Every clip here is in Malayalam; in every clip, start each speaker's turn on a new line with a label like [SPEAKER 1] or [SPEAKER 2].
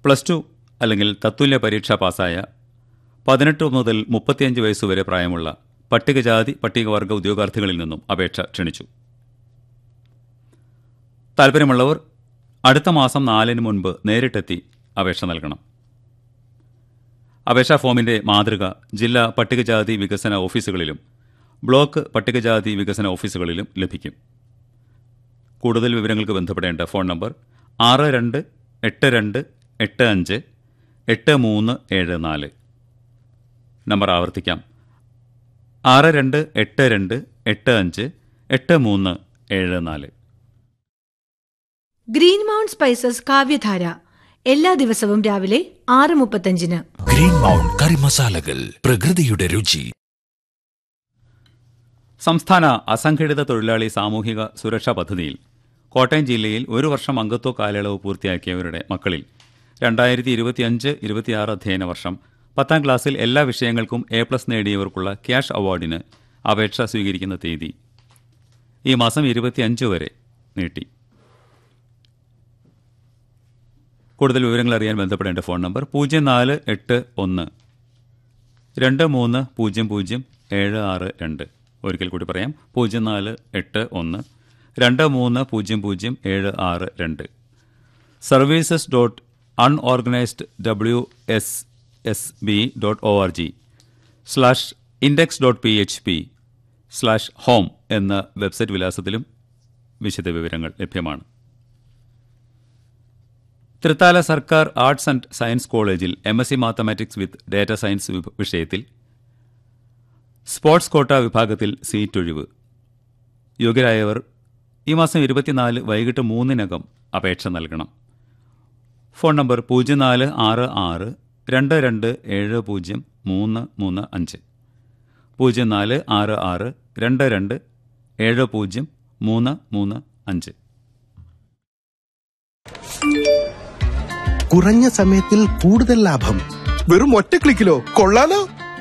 [SPEAKER 1] പ്ലസ് ടു അല്ലെങ്കിൽ തത്തുല്യ പരീക്ഷ പാസ്സായ പതിനെട്ട് മുതൽ മുപ്പത്തിയഞ്ച് വയസ്സുവരെ പ്രായമുള്ള പട്ടികജാതി പട്ടികവർഗ ഉദ്യോഗാർത്ഥികളിൽ നിന്നും അപേക്ഷ ക്ഷണിച്ചു താൽപ്പര്യമുള്ളവർ അടുത്ത മാസം നാലിന് മുൻപ് നേരിട്ടെത്തി അപേക്ഷ നൽകണം അപേക്ഷാ ഫോമിന്റെ മാതൃക ജില്ലാ പട്ടികജാതി വികസന ഓഫീസുകളിലും ബ്ലോക്ക് പട്ടികജാതി വികസന ഓഫീസുകളിലും ലഭിക്കും കൂടുതൽ വിവരങ്ങൾക്ക് ബന്ധപ്പെടേണ്ട ഫോൺ നമ്പർ ആറ് രണ്ട് എട്ട് രണ്ട് എട്ട് അഞ്ച് എട്ട് മൂന്ന് ഏഴ് നാല് നമ്പർ ആവർത്തിക്കാം ആറ് രണ്ട് എട്ട് രണ്ട് എട്ട് അഞ്ച് എട്ട് മൂന്ന് ഏഴ് നാല്
[SPEAKER 2] ഗ്രീൻ മൗണ്ട് സ്പൈസസ് കാവ്യധാര എല്ലാ ദിവസവും രാവിലെ ആറ് മുപ്പത്തഞ്ചിന്
[SPEAKER 3] ഗ്രീൻ മൗണ്ട് കറി മസാലകൾ പ്രകൃതിയുടെ രുചി
[SPEAKER 1] സംസ്ഥാന അസംഘടിത തൊഴിലാളി സാമൂഹിക സുരക്ഷാ പദ്ധതിയിൽ കോട്ടയം ജില്ലയിൽ ഒരു വർഷം അംഗത്വ കാലയളവ് പൂർത്തിയാക്കിയവരുടെ മക്കളിൽ രണ്ടായിരത്തി ഇരുപത്തിയഞ്ച് ഇരുപത്തിയാറ് അധ്യയന വർഷം പത്താം ക്ലാസ്സിൽ എല്ലാ വിഷയങ്ങൾക്കും എ പ്ലസ് നേടിയവർക്കുള്ള ക്യാഷ് അവാർഡിന് അപേക്ഷ സ്വീകരിക്കുന്ന തീയതി ഈ മാസം ഇരുപത്തിയഞ്ച് വരെ നീട്ടി കൂടുതൽ വിവരങ്ങൾ അറിയാൻ ബന്ധപ്പെടേണ്ട ഫോൺ നമ്പർ പൂജ്യം നാല് എട്ട് ഒന്ന് രണ്ട് മൂന്ന് പൂജ്യം പൂജ്യം ഏഴ് ആറ് രണ്ട് ഒരിക്കൽ കൂടി പറയാം പൂജ്യം നാല് എട്ട് ഒന്ന് രണ്ട് മൂന്ന് പൂജ്യം പൂജ്യം ഏഴ് ആറ് രണ്ട് services dot unorganised W S S B dot O R G slash index dot P H P slash home എന്ന വെബ്സൈറ്റ് വിലാസത്തിലും വിശദ വിവരങ്ങൾ ലഭ്യമാണ് തൃത്താല സർക്കാർ ആർട്സ് ആൻഡ് സയൻസ് കോളേജിൽ M S C mathematics with data science വിഭ- വിഷയത്തിൽ സ്പോർട്സ് കോട്ട വിഭാഗത്തിൽ സീറ്റ് ഒഴിവ് യോഗ്യരായവർ ഈ മാസം ഇരുപത്തിനാല് വൈകിട്ട് മൂന്നിനകം അപേക്ഷ നൽകണം ഫോൺ നമ്പർ പൂജ്യം നാല് ആറ് ആറ് രണ്ട് രണ്ട് ഏഴ് പൂജ്യം മൂന്ന് മൂന്ന് അഞ്ച് പൂജ്യം നാല് ആറ് ആറ് രണ്ട് രണ്ട് ഏഴ് പൂജ്യം മൂന്ന് മൂന്ന് അഞ്ച്
[SPEAKER 4] കുറഞ്ഞ സമയത്തിൽ കൂടുതൽ ലാഭം
[SPEAKER 5] വെറും ഒറ്റ ക്ലിക്കിലോ കൊള്ളാലോ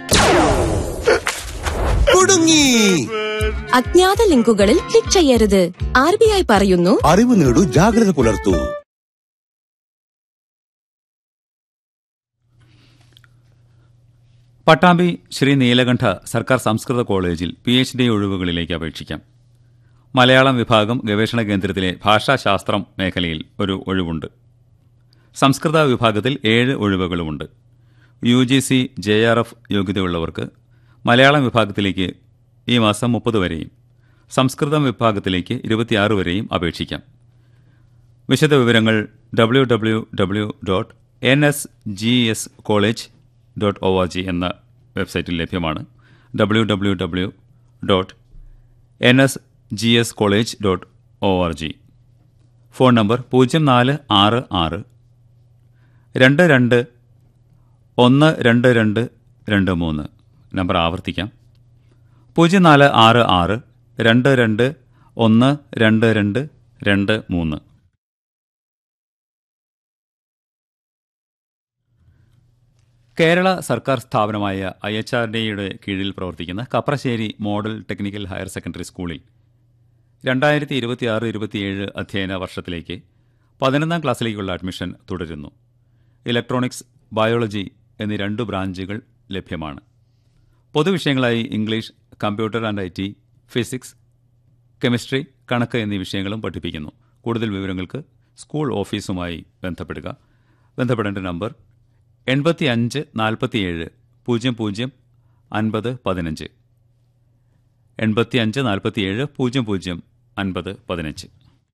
[SPEAKER 4] കുടുങ്ങി
[SPEAKER 6] അജ്ഞാത ലിങ്കുകളിൽ ക്ലിക്ക് ചെയ്യരുത് ആർ ബി ഐ പറയുന്നു
[SPEAKER 4] അറിവ് നേടൂ ജാഗ്രത പുലർത്തൂ
[SPEAKER 1] പട്ടാമ്പി ശ്രീ നീലകണ്ഠ സർക്കാർ സംസ്കൃത കോളേജിൽ പി എച്ച് ഡി ഒഴിവുകളിലേക്ക് അപേക്ഷിക്കാം മലയാളം വിഭാഗം ഗവേഷണ കേന്ദ്രത്തിലെ ഭാഷാശാസ്ത്രം മേഖലയിൽ ഒരു ഒഴിവുണ്ട് സംസ്കൃത വിഭാഗത്തിൽ ഏഴ് ഒഴിവുകളുമുണ്ട് U G C J R F യോഗ്യതയുള്ളവർക്ക് മലയാളം വിഭാഗത്തിലേക്ക് ഈ മാസം മുപ്പത് വരെയും സംസ്കൃതം വിഭാഗത്തിലേക്ക് ഇരുപത്തിയാറ് വരെയും അപേക്ഷിക്കാം വിശദ വിവരങ്ങൾ W W W dot N S G S college dot O R G എന്ന വെബ്സൈറ്റിൽ ലഭ്യമാണ് W W W dot N S G S college dot O R G phone number പൂജ്യം നാല് ആറ് ആറ് രണ്ട് രണ്ട് ഒന്ന് രണ്ട് രണ്ട് രണ്ട് മൂന്ന് നമ്പർ ആവർത്തിക്കാം പൂജ്യം നാല് ആറ് ആറ് രണ്ട് രണ്ട് ഒന്ന് രണ്ട് രണ്ട് രണ്ട് മൂന്ന് കേരള സർക്കാർ സ്ഥാപനമായ ഐ എച്ച് ആർ ഡിയുടെ കീഴിൽ പ്രവർത്തിക്കുന്ന Kaprassery model technical higher secondary സ്കൂളിൽ രണ്ടായിരത്തി ഇരുപത്തിയാറ് ഇരുപത്തിയേഴ് അധ്യയന വർഷത്തിലേക്ക് പതിനൊന്നാം ക്ലാസ്സിലേക്കുള്ള അഡ്മിഷൻ തുടരുന്നു ഇലക്ട്രോണിക്സ് ബയോളജി എന്നീ രണ്ട് ബ്രാഞ്ചുകൾ ലഭ്യമാണ് പൊതുവിഷയങ്ങളായി English computer and I T physics chemistry കണക്ക് എന്നീ വിഷയങ്ങളും പഠിപ്പിക്കുന്നു കൂടുതൽ വിവരങ്ങൾക്ക് സ്കൂൾ ഓഫീസുമായി ബന്ധപ്പെടുക ബന്ധപ്പെടേണ്ട നമ്പർ എൺപത്തി അഞ്ച് നാൽപ്പത്തിയേഴ് പൂജ്യം പൂജ്യം അൻപത് പതിനഞ്ച് എൺപത്തി അഞ്ച് നാൽപ്പത്തിയേഴ് പൂജ്യം പൂജ്യം അൻപത് പതിനഞ്ച്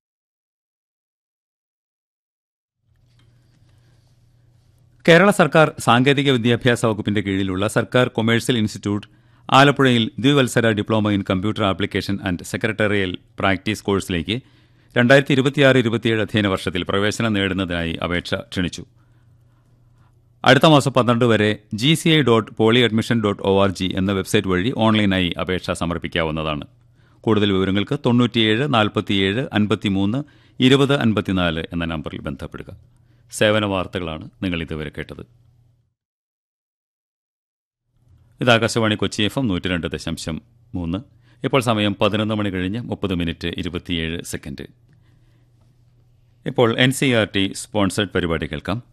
[SPEAKER 1] കേരള സർക്കാർ സാങ്കേതിക വിദ്യാഭ്യാസ വകുപ്പിന്റെ കീഴിലുള്ള സർക്കാർ കൊമേഴ്സ്യൽ ഇൻസ്റ്റിറ്റ്യൂട്ട് ആലപ്പുഴയിൽ ദ്വിവത്സര diploma in computer application and secretarial practice കോഴ്സിലേക്ക് രണ്ടായിരത്തി ഇരുപത്തിയാറ് ഇരുപത്തിയേഴ് അധ്യയന വർഷത്തിൽ പ്രവേശനം നേടുന്നതിനായി അപേക്ഷ ക്ഷണിച്ചു അടുത്ത മാസം പന്ത്രണ്ട് വരെ G C I dot poly admission dot O R G എന്ന വെബ്സൈറ്റ് വഴി ഓൺലൈനായി അപേക്ഷ സമർപ്പിക്കാവുന്നതാണ് കൂടുതൽ വിവരങ്ങൾക്ക് തൊണ്ണൂറ്റിയേഴ് നാൽപ്പത്തിയേഴ് അൻപത്തിമൂന്ന് ഇരുപത് അൻപത്തിനാല് എന്ന നമ്പറിൽ ബന്ധപ്പെടുക സേവന വാർത്തകളാണ് നിങ്ങൾ ഇതുവരെ കേട്ടത് ഇത് ആകാശവാണി കൊച്ചി എഫ് എം നൂറ്റി രണ്ട് ദശാംശം മൂന്ന് ഇപ്പോൾ സമയം പതിനൊന്ന് മണി കഴിഞ്ഞ് മുപ്പത് മിനിറ്റ് ഇരുപത്തിയേഴ് സെക്കൻഡ് ഇപ്പോൾ N C R T sponsored പരിപാടി കേൾക്കാം